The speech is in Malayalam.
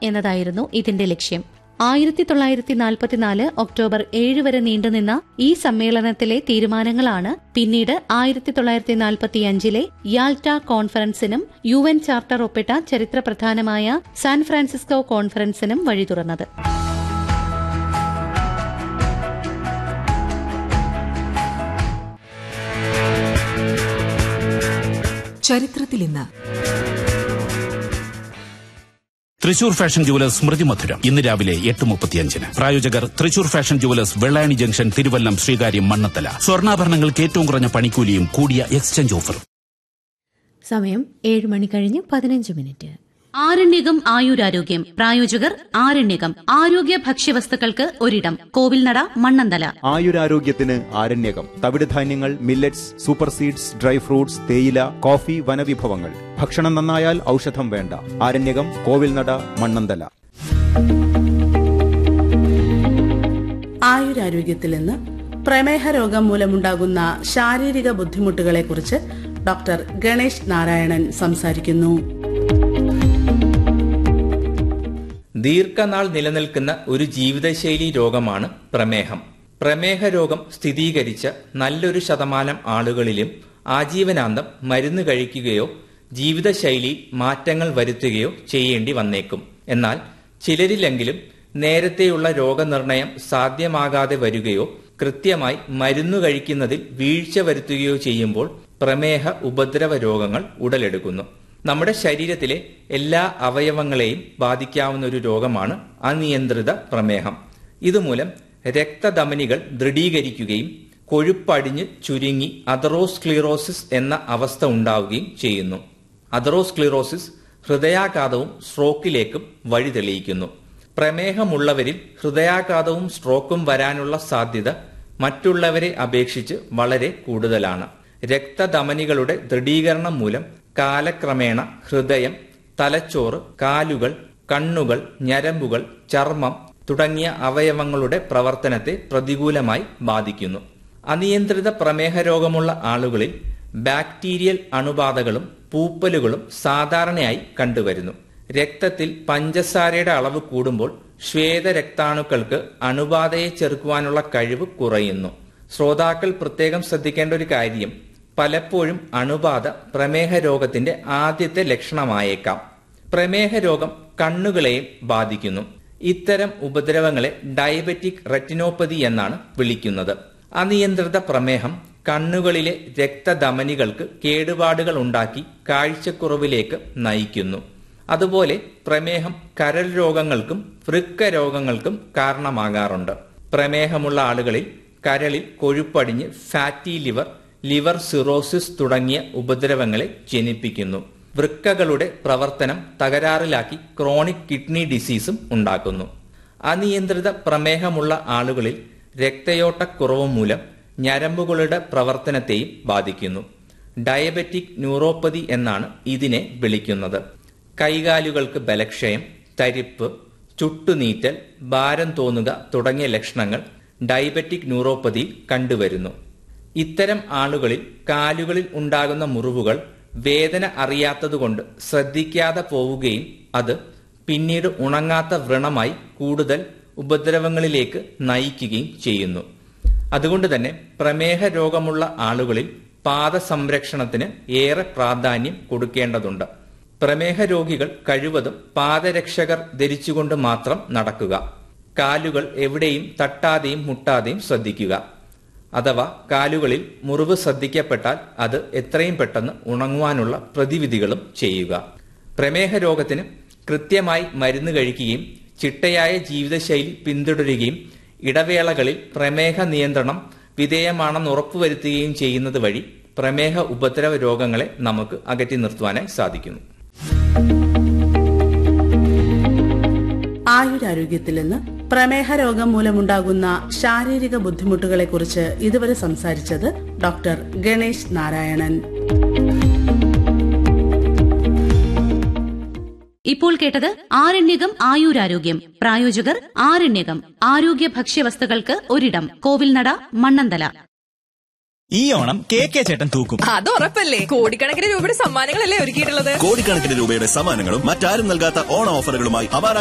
എന്നതായിരുന്നു ഇതിന്റെ ലക്ഷ്യം ആയിരത്തി തൊള്ളായിരത്തി നാൽപ്പത്തിനാല് ഒക്ടോബർ ഏഴ് വരെ നീണ്ടുനിന്ന ഈ സമ്മേളനത്തിലെ തീരുമാനങ്ങളാണ് പിന്നീട് ആയിരത്തി തൊള്ളായിരത്തി നാൽപ്പത്തിയഞ്ചിലെ യാൽട്ട കോൺഫറൻസിനും യു എൻ ചാർട്ടർ ഒപ്പിട്ട ചരിത്രപ്രധാനമായ സാൻ ഫ്രാൻസിസ്കോ കോൺഫറൻസിനും വഴി തുറന്നത് ചരിത്രത്തിൽ ഇന്ന് തൃശൂർ ഫാഷൻ ജുവലേഴ്സ് സ്മൃതി മധുരം ഇന്ന് രാവിലെ എട്ട് മുപ്പത്തിയഞ്ചിന് പ്രായോജകർ Thrissur fashion jewellers Vellayani junction Thiruvallam Sreekaryam Mannanthala സ്വർണ്ണാഭരണങ്ങൾക്ക് ഏറ്റവും കുറഞ്ഞ പണിക്കൂലിയും കൂടിയ എക്സ്ചേഞ്ച് ഓഫറും സമയം ഏഴ് മണി കഴിഞ്ഞ് പതിനഞ്ച് മിനിറ്റ് ആരണ്യകം ആയുരാരോഗ്യം പ്രായോജകർ ആരണ്യകം ആരോഗ്യ ഭക്ഷ്യവസ്തുക്കൾക്ക് ഒരിടം കോവിൽനട മണ്ണന്തല ആയുരാരോഗ്യത്തിന് ആരണ്യകം തവിടുധാന്യങ്ങൾ millets super seeds dry fruits തേയില കോഫി വനവിഭവങ്ങൾ ഭക്ഷണം നന്നായാൽ ഔഷധം വേണ്ട ആരണ്യകം കോവിൽനട മണ്ണന്തല ആയുരാരോഗ്യത്തിൽ നിന്ന് പ്രമേഹ രോഗം മൂലമുണ്ടാകുന്ന ശാരീരിക ബുദ്ധിമുട്ടുകളെക്കുറിച്ച് ഡോക്ടർ ഗണേഷ് നാരായണൻ സംസാരിക്കുന്നു ദീർഘനാൾ നിലനിൽക്കുന്ന ഒരു ജീവിതശൈലി രോഗമാണ് പ്രമേഹം പ്രമേഹ രോഗം സ്ഥിരീകരിച്ച നല്ലൊരു ശതമാനം ആളുകളിലും ആജീവനാന്തം മരുന്ന് കഴിക്കുകയോ ജീവിതശൈലിയിൽ മാറ്റങ്ങൾ വരുത്തുകയോ ചെയ്യേണ്ടി വന്നേക്കും എന്നാൽ ചിലരിലെങ്കിലും നേരത്തെയുള്ള രോഗനിർണയം സാധ്യമാകാതെ വരികയോ കൃത്യമായി മരുന്ന് കഴിക്കുന്നതിൽ വീഴ്ച വരുത്തുകയോ ചെയ്യുമ്പോൾ പ്രമേഹ ഉപദ്രവ രോഗങ്ങൾ ഉടലെടുക്കുന്നു നമ്മുടെ ശരീരത്തിലെ എല്ലാ അവയവങ്ങളെയും ബാധിക്കാവുന്ന ഒരു രോഗമാണ് അനിയന്ത്രിത പ്രമേഹം ഇതുമൂലം രക്തധമനികൾ ദൃഢീകരിക്കുകയും കൊഴുപ്പടിഞ്ഞ് ചുരുങ്ങി അതറോസ്ക്ലീറോസിസ് എന്ന അവസ്ഥ ഉണ്ടാവുകയും ചെയ്യുന്നു അതറോസ്ക്ലീറോസിസ് ഹൃദയാഘാതവും സ്ട്രോക്കിലേക്കും വഴി തെളിയിക്കുന്നു പ്രമേഹമുള്ളവരിൽ ഹൃദയാഘാതവും സ്ട്രോക്കും വരാനുള്ള സാധ്യത മറ്റുള്ളവരെ അപേക്ഷിച്ച് വളരെ കൂടുതലാണ് രക്തധമനികളുടെ ദൃഢീകരണം മൂലം കാലക്രമേണ ഹൃദയം തലച്ചോറ് കാലുകൾ കണ്ണുകൾ ഞരമ്പുകൾ ചർമ്മം തുടങ്ങിയ അവയവങ്ങളുടെ പ്രവർത്തനത്തെ പ്രതികൂലമായി ബാധിക്കുന്നു അനിയന്ത്രിത പ്രമേഹ രോഗമുള്ള ആളുകളിൽ ബാക്ടീരിയൽ അണുബാധകളും പൂപ്പലുകളും സാധാരണയായി കണ്ടുവരുന്നു രക്തത്തിൽ പഞ്ചസാരയുടെ അളവ് കൂടുമ്പോൾ ശ്വേതരക്താണുക്കൾക്ക് അണുബാധയെ ചെറുക്കുവാനുള്ള കഴിവ് കുറയുന്നു ശ്രോതാക്കൾ പ്രത്യേകം ശ്രദ്ധിക്കേണ്ട ഒരു കാര്യം പലപ്പോഴും അണുബാധ പ്രമേഹ രോഗത്തിന്റെ ആദ്യത്തെ ലക്ഷണമായേക്കാം പ്രമേഹ രോഗം കണ്ണുകളെയും ബാധിക്കുന്നു ഇത്തരം ഉപദ്രവങ്ങളെ ഡയബറ്റിക് റെറ്റിനോപ്പതി എന്നാണ് വിളിക്കുന്നത് അനിയന്ത്രിത പ്രമേഹം കണ്ണുകളിലെ രക്തധമനികൾക്ക് കേടുപാടുകൾ ഉണ്ടാക്കി കാഴ്ചക്കുറവിലേക്ക് നയിക്കുന്നു അതുപോലെ പ്രമേഹം കരൾ രോഗങ്ങൾക്കും വൃക്ക രോഗങ്ങൾക്കും കാരണമാകാറുണ്ട് പ്രമേഹമുള്ള ആളുകളിൽ കരളിൽ കൊഴുപ്പടിഞ്ഞ് ഫാറ്റി ലിവർ ലിവർ സിറോസിസ് തുടങ്ങിയ ഉപദ്രവങ്ങളെ ജനിപ്പിക്കുന്നു വൃക്കകളുടെ പ്രവർത്തനം തകരാറിലാക്കി ക്രോണിക് കിഡ്നി ഡിസീസും ഉണ്ടാക്കുന്നു അനിയന്ത്രിത പ്രമേഹമുള്ള ആളുകളിൽ രക്തയോട്ടക്കുറവ് മൂലം ഞരമ്പുകളുടെ പ്രവർത്തനത്തെയും ബാധിക്കുന്നു ഡയബറ്റിക് ന്യൂറോപ്പതി എന്നാണ് ഇതിനെ വിളിക്കുന്നത് കൈകാലുകൾക്ക് ബലക്ഷയം തരിപ്പ് ചുട്ടുനീറ്റൽ ഭാരം തോന്നുക തുടങ്ങിയ ലക്ഷണങ്ങൾ ഡയബറ്റിക് ന്യൂറോപ്പതിയിൽ കണ്ടുവരുന്നു ഇത്തരം ആളുകളിൽ കാലുകളിൽ ഉണ്ടാകുന്ന മുറിവുകൾ വേദന അറിയാത്തതുകൊണ്ട് ശ്രദ്ധിക്കാതെ പോവുകയും അത് പിന്നീട് ഉണങ്ങാത്ത വ്രണമായി കൂടുതൽ ഉപദ്രവങ്ങളിലേക്ക് നയിക്കുകയും ചെയ്യുന്നു അതുകൊണ്ട് തന്നെ പ്രമേഹ രോഗമുള്ള ആളുകളിൽ പാദ സംരക്ഷണത്തിന് ഏറെ പ്രാധാന്യം കൊടുക്കേണ്ടതുണ്ട് പ്രമേഹ രോഗികൾ കഴിവതും പാദരക്ഷകർ ധരിച്ചുകൊണ്ട് മാത്രം നടക്കുക കാലുകൾ എവിടെയും തട്ടാതെയും മുട്ടാതെയും ശ്രദ്ധിക്കുക അഥവാ കാലുകളിൽ മുറിവ് ശ്രദ്ധിക്കപ്പെട്ടാൽ അത് എത്രയും പെട്ടെന്ന് ഉണങ്ങുവാനുള്ള പ്രതിവിധികളും ചെയ്യുക പ്രമേഹ രോഗത്തിന് കൃത്യമായി മരുന്ന് കഴിക്കുകയും ചിട്ടയായ ജീവിതശൈലി പിന്തുടരുകയും ഇടവേളകളിൽ പ്രമേഹ നിയന്ത്രണം വിധേയമാണെന്ന് ഉറപ്പുവരുത്തുകയും ചെയ്യുന്നത് വഴി പ്രമേഹ ഉപദ്രവ രോഗങ്ങളെ നമുക്ക് അകറ്റി നിർത്തുവാനായി സാധിക്കുന്നു ആയുരാരോഗ്യത്തിൽ നിന്ന് പ്രമേഹ രോഗം മൂലമുണ്ടാകുന്ന ശാരീരിക ബുദ്ധിമുട്ടുകളെക്കുറിച്ച് ഇതുവരെ സംസാരിച്ചത് ഡോക്ടർ ഗണേഷ് നാരായണൻ ഇപ്പോൾ കേട്ടത് ആരണ്യകം ആയുരാരോഗ്യം പ്രായോജകർ ആരണ്യകം ആരോഗ്യ ഭക്ഷ്യവസ്തുക്കൾക്ക് ഒരിടം കോവിൽനട മണ്ണന്തല ഈ ഓണം കെ കെ ചേട്ടൻ തൂക്കും അത് ഉറപ്പല്ലേ കോടിക്കണക്കിന് രൂപയുടെ സമ്മാനങ്ങളല്ലേ ഒരുക്കിയിട്ടുള്ളത് കോടിക്കണക്കിന് രൂപയുടെ സമ്മാനങ്ങളും മറ്റാരും നൽകാത്ത ഓണ ഓഫറുകളുമായി അവാര